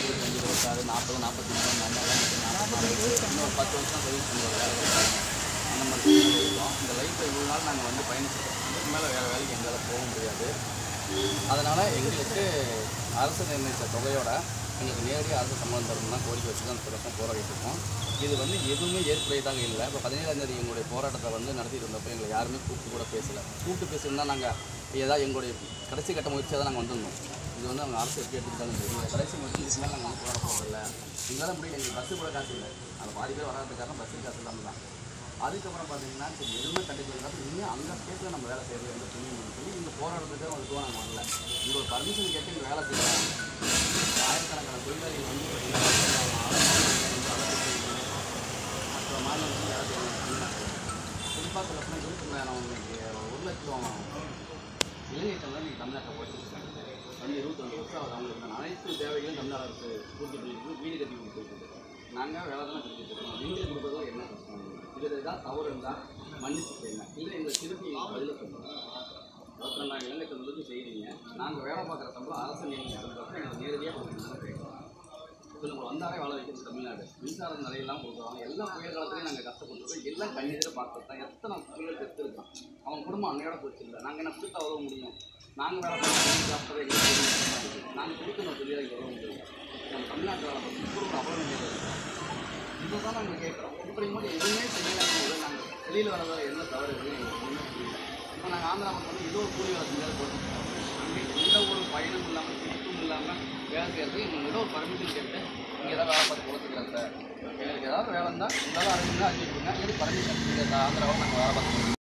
இருபத்தஞ்சு இருபத்தாறு நாற்பது நாற்பத்தி மூணு நாற்பது இன்னொரு பத்து வருஷம் சர்வீஸ் பண்ணி ஒரு வேலை கிடைக்கும். அந்த மாதிரி இருக்கோம் இந்த லைஃப்பில் இவ்வளோ நாள் நாங்கள் வந்து பயணிச்சிருக்கோம் இதுக்கு மேலே வேறு வேலைக்கு எங்களால் போக முடியாது அதனால் எங்களுக்கு அரசு நிர்ணயித்த தொகையோட எங்களுக்கு நேரடியாக அரசு சம்பளம் தரணும்னா கோரிக்கை வச்சு தான் பிரச்சனை போராடிட்டு இருக்கோம் இது வந்து எதுவுமே ஏற்புடையதாக இல்லை இப்போ பதினேழாம் தேதி எங்களுடைய போராட்டத்தை வந்து நடத்திட்டு இருந்தப்போ எங்களை யாருமே கூப்பிட்டு கூட பேசலை கூப்பிட்டு பேசியிருந்தால் நாங்கள் ஏதாவது எங்களுடைய கடைசி கட்ட முயற்சியாக தான் நாங்கள் வந்திருந்தோம் இது வந்து அவங்க அரசு எப்படி எடுத்துக்கிட்டாலும் தெரியும் கடைசி முயற்சி இதுக்கு மேலே நாங்கள் வந்து போராட போகிறதில்ல எங்களால் முடியல எங்களுக்கு பஸ்ஸு கூட காசு இல்லை அந்த பாதி பேர் வராது காரணம் பஸ்ஸு காசு இல்லாமல் தான் அதுக்கப்புறம் பார்த்தீங்கன்னா சரி எதுவுமே கண்டிப்பாக இனிமேல் அந்த ஸ்டேட்டில் நம்ம வேலை செய்யறது எந்த துணியும் சொல்லி இங்கே போராடுறதுக்கு அதுக்கும் நாங்கள் வரல இங்கே ஒரு பர்மிஷன் கேட்டு இங்கே வேலை செய்யலாம் ஆயிரக்கணக்கான தொழிலாளிகள் வந்து பார்த்தீங்கன்னா மற்ற மாநிலங்களுக்கு வேலை செய்யணும் குறிப்பாக சொல்ல போனால் இருபத்தொண்டாயிரம் இன்னைக்கு ஒரு லட்சம் இளைஞர்கள் வந்து இன்னைக்கு தமிழ்நாட்டில் போயிட்டுருக்காங்க வந்து இருபத்தொண்டு வருஷம் ஆகுது அவங்களுக்கு அனைத்து தேவைகளும் தமிழ்நாடு அரசு பூர்த்தி பண்ணிட்டு வீடு கட்டி கொடுத்துருக்கு நாங்கள் வேலை தானே செஞ்சுட்டு இருக்கோம் வீடு கொடுக்குறதுல என்ன கஷ்டம் இதில் ஏதாவது தவறு இருந்தால் மன்னிச்சு செய்யுங்க இல்லை எங்களை திருப்பி பதில சொல்லுங்கள் அப்புறம் நாங்கள் இலங்கை தமிழுக்கு செய்கிறீங்க நாங்கள் வேலை பார்க்குற சம்பளம் அரசு நியமன சம்பளத்தை எங்களுக்கு நேரடியாக கொடுக்கணும்னு கேட்குறோம் இப்போ நம்ம வந்தாலே வாழ வைக்கிறது தமிழ்நாடு மின்சாரம் நிறையெல்லாம் கொடுக்குறோம் எல்லா புயல் காலத்துலையும் நாங்கள் கஷ்டப்பட்டுருக்கோம் எல்லாம் கண்ணெதிர பார்த்து தான் எத்தனை புயல் எடுத்துருக்கோம் அவங்க குடும்பம் அன்னையோட போச்சு இல்லை நாங்கள் என்ன புதுசாக உதவ முடியும் நாங்கள் வேலை பார்த்து சாப்பிட்றது எங்களுக்கு நாங்கள் கொடுக்கணும் தொழிலாளி உதவ முடியும் நம்ம தமிழ்நாட்டு வேலை பார்த்து இப்போ அவ்வளோ நிலையில் இருக்கோம் இதை தான் நாங்கள் கேட்குறோம் இப்படி மட்டும் எதுவுமே செய்யலைங்கும் போது நாங்கள் வெளியில் வரதால என்ன தவறு இருக்குன்னு எங்களுக்கு ஒன்றுமே புரியல இப்போ நாங்கள் ஆந்திரா மக்கள் வந்து ஏதோ ஒரு கூலி வேலை செஞ்சாலும் போட்டுருக்கோம் அங்கே எந்த ஒரு பயனும் இல்லாமல் திருப்பும் இல்லாமல் வேலை செய்யறது எங்களுக்கு ஏதோ ஒரு பர்மிஷன் கேட்டு இங்கே ஏதாவது வேலை பார்த்து கொடுத்துக்கலாம் சார் எங்களுக்கு ஏதாவது வேலை இருந்தால் உங்களால் அறிஞ்சுன்னா அறிஞ்சிக்கோங்க இல்லை பர்மிஷன் இங்கே ஆந்திராவில் நாங்கள் வேலை பார்த்து